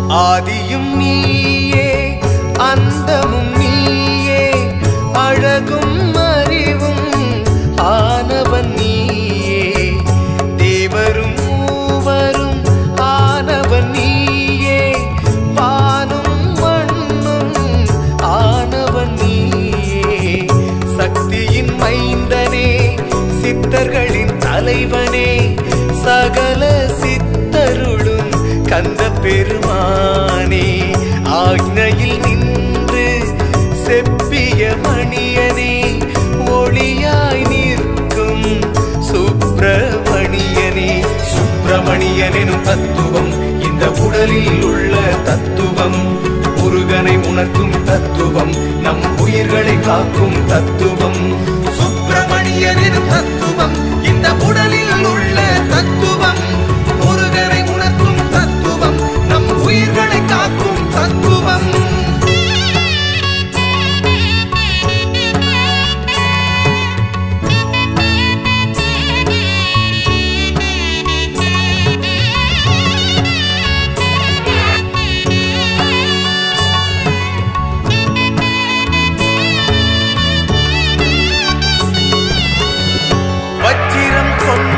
ஆதியும் நீயே அந்தமும் நீயே அழகும் அறிவும் ஆனவன் நீயே தேவரும் மூவரும் ஆனவன் நீயே வானும் மண்ணும் ஆனவன் நீயே சக்தியின் மைந்தனே சித்தர்களின் தலைவனே சகல சித்தருளும் கந்த பெருமானே ஆக்னையில் நின்று செப்பிய மணியனே ஒளியாய் நிற்கும் சுப்பிரமணியனே சுப்பிரமணியனும் தத்துவம் இந்த உடலில் உள்ள தத்துவம் முருகனை உணர்த்தும் தத்துவம் நம் உயிர்களை காக்கும் தத்துவம் சுப்பிரமணியனும் தத்துவம் இந்த உடலில் உள்ள தத்துவம் முருகனை உணர்த்தும் தத்துவம் நம் உயிர்களை காக்கும் தத்துவம் வச்சிரம் கொண்ட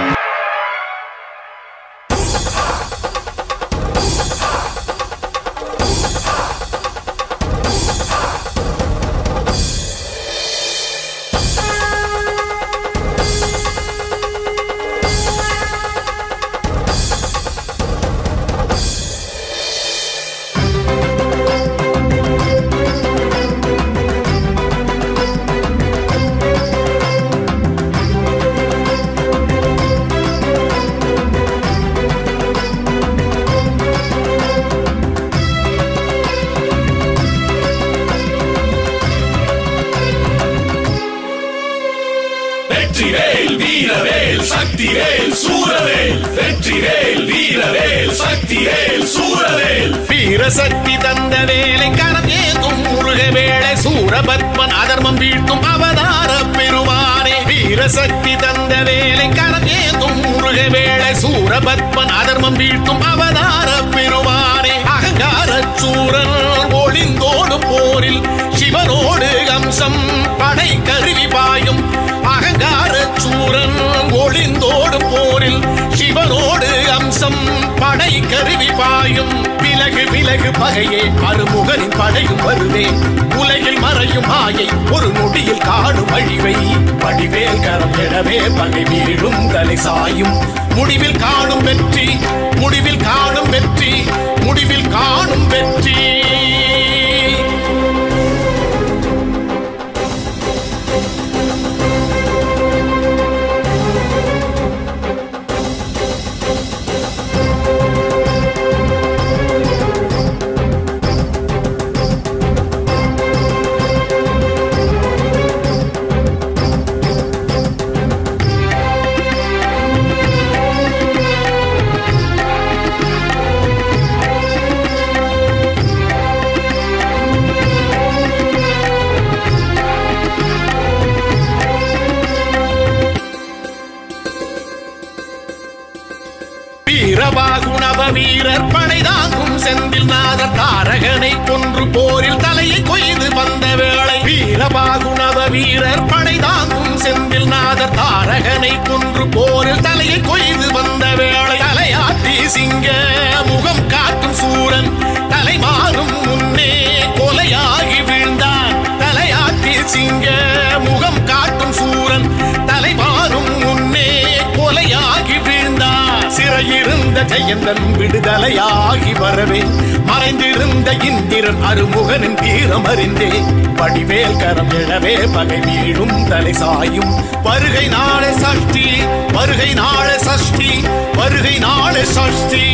வெற்றிவேல் வீரவேல் சக்திவேல் சூரவேல் வெற்றிவேல் வீரவேல் சக்திவேல் சூரவேல் வீரசக்தி தந்த வேலை கரம் ஏந்தும் முருக வேளை சூரபத்மன் அதர்மம் வீழ்த்தும் அவதார பெருமானே வீரசக்தி தந்த வேலை கரம் ஏந்தும் முருக வேளை சூரபத்மன் அதர்மம் வீழ்த்தும் அவதார பெருமானே அகங்கார சூரன் ஒளிந்தோடும் போரில் சிவனோடு அம்சம் படை கருவி பாயும் அகங்கார சூரன் ஒளிந்தோடும் போரில் சிவனோடு அம்சம் படை கருவி பாயும் விலகு விலகு பகையே அருமுகனின் படையும் வருவேன் உலகில் மறையும் மாயை ஒரு நொடியில் காணும் அழிவை வடிவேல் கரம் எழவே பகை வீழும் தலை சாயும் முடிவில் காணும் வெற்றி முடிவில் காணும் வெற்றி முடிவில் காணும் வெற்றி வீரபாகுணவ வீரர் படை தாங்கும் செந்தில் நாதர் தாரகனை கொன்று போரில் தலையை கொய்து வந்த வேளை வீரபாகுணவ வீரர் படை தாங்கும் செந்தில் நாதர் தாரகனை கொன்று போரில் தலையை கொய்து வந்த வேளை தலையாட்டி சிங்க முகம் காட்டும் சூரன் தலை மாறும் முன்னே கொலையாகி வீழ்ந்தான் தலையாட்டி சிங்க முகம் காட்டும் சூரன் தலை மாறும் முன்னே கொலையாகி வீழ்ந்தான் சிறையிருந்த ஜெயந்தன் விடுதலையாகி வரவே மறைந்திருந்த இந்திரன் அருமுகனின் தீரம் அறிந்தே படிவேல் கரம் எழவே பகை வீழும் தலை சாயும் வருகை நாளை சஷ்டி வருகை நாளை சஷ்டி வருகை நாளை சஷ்டி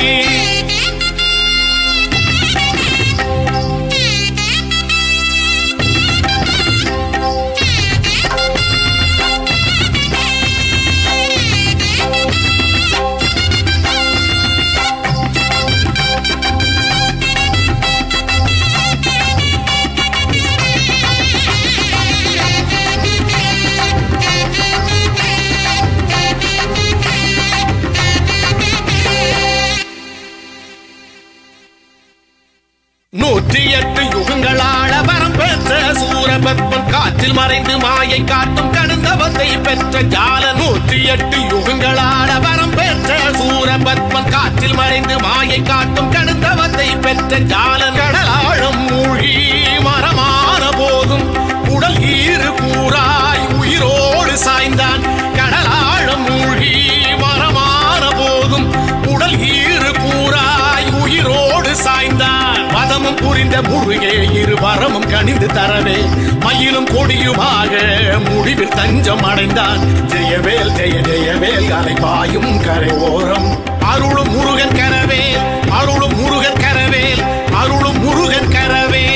காற்றில் மறைந்து மாயை காட்டும் கடுந்தவத்தை பெற்ற ஜால நூற்றி எட்டு யுகங்களான வரம் பெற்ற சூரபத்மன் காற்றில் மறைந்து மாயை காட்டும் கடுந்தவத்தை பெற்ற ஜால கடலாழம் மூழ்கி மரமான போதும் உடல் ஈறு கூறாய் உயிரோடு சாய்ந்தான் கடலாழம் மூழ்கி மரமான போதும் உடல் ஈறு கூறாய் உயிரோடு சாய்ந்தான் மதமும் புரிந்த முருகே இரு வரமும் கணிந்து தரவே மயிலும் கொடியுமாக முடிவில் தஞ்சம் அடைந்தான் ஜெயவேல் ஜெய ஜெயவேல் அலை பாயும் கரை ஓரம் அருளும் முருகன் கரவேல் அருளும் முருகன் கரவேல் அருளும் முருகன் கரவேல்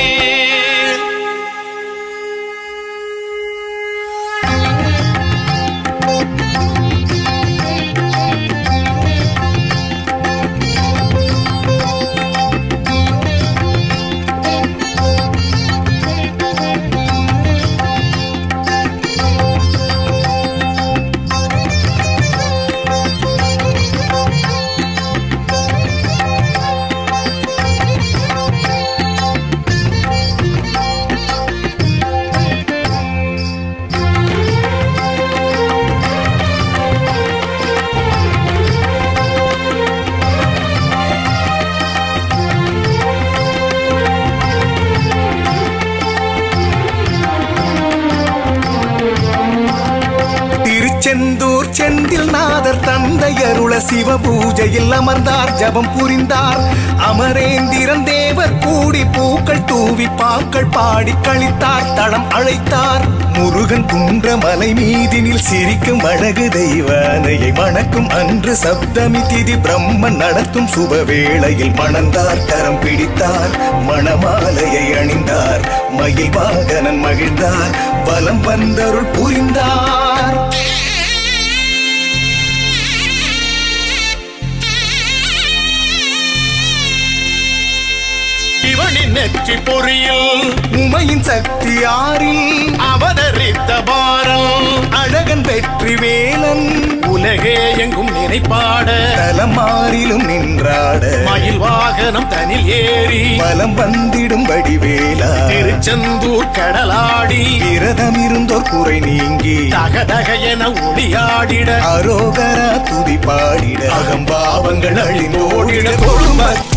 திருச்செந்தூர் செந்தில் நாதர் தந்தை அருள சிவ பூஜையில் அமர்ந்தார் ஜபம் புரிந்தார் அமரேந்திரன் தேவர் கூடி பூக்கள் தூவி பாக்கள் பாடி கழித்தார் தளம் அழைத்தார் முருகன் குன்ற மலை மீதினில் சிரிக்கும் அழகு தெய்வானையை மணக்கும் அன்று சப்தமி திதி பிரம்மன் நடத்தும் சுபவேளையில் மணந்தார் கரம் பிடித்தார் மணமாலையை அணிந்தார் மயில் வாகனன் மகிழ்ந்தார் பலம் வந்தருள் புரிந்தார் இவனின் நெற்றி பொறியில் உமையின் சக்தி ஆறில் அவதரித்த பாரல் அழகன் வெற்றி வேலன் உலகே எங்கும் நினைப்பாட தலமாறிலும் நின்றாட மயில் வாகனம் தனில் ஏறி பலம் வந்திடும் வடிவேலா திருச்செந்தூர் கடலாடி விரதம் இருந்தோர் குறை நீங்கி தகதக என ஒளியாடிட அரோகரா துதி பாடிட அகம்பாவங்கள் அழிந்தோடிட தொழுமக்கள்